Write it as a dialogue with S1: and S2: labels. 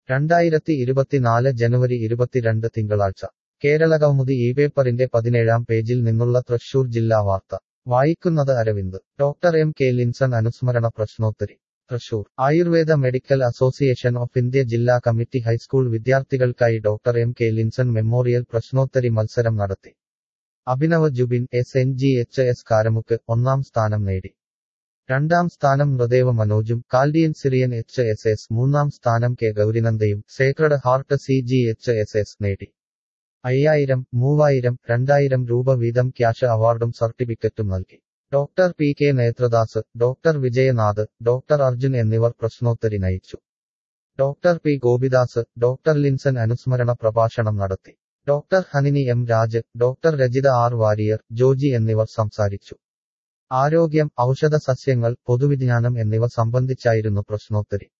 S1: രണ്ടായിരത്തി ഇരുപത്തിനാല് ജനുവരി ഇരുപത്തിരണ്ട് തിങ്കളാഴ്ച കേരള കൗമുദി ഈ പേപ്പറിന്റെ പതിനേഴാം പേജിൽ നിന്നുള്ള തൃശൂർ ജില്ലാ വാർത്ത വായിക്കുന്നത് Aravind doctor M K Linson അനുസ്മരണ പ്രശ്നോത്തരി Thrissur Ayurveda medical association of India ജില്ലാ കമ്മിറ്റി ഹൈസ്കൂൾ വിദ്യാർത്ഥികൾക്കായി doctor M K Linson memorial പ്രശ്നോത്തരി മത്സരം നടത്തി Abhinav Jubin S N G H S Karamukku ഒന്നാം സ്ഥാനം നേടി രണ്ടാം സ്ഥാനം നൃദേവ മനോജും Chaldean Syrian H S S മൂന്നാം സ്ഥാനം കെ ഗൗരിനന്ദയും sacred heart C G H S S നേടി അയ്യായിരം മൂവായിരം രണ്ടായിരം രൂപ വീതം ക്യാഷ് അവാർഡും സർട്ടിഫിക്കറ്റും നൽകി doctor P K Nethradas doctor Vijayanath doctor Arjun എന്നിവർ പ്രശ്നോത്തരി നയിച്ചു doctor P Gopidas doctor Linson അനുസ്മരണ പ്രഭാഷണം നടത്തി doctor Hanini M Raj doctor Rajitha R Warrier Joji എന്നിവർ സംസാരിച്ചു ആരോഗ്യം ഔഷധ സസ്യങ്ങൾ പൊതുവിജ്ഞാനം എന്നിവ സംബന്ധിച്ചായിരുന്നു പ്രശ്നോത്തരി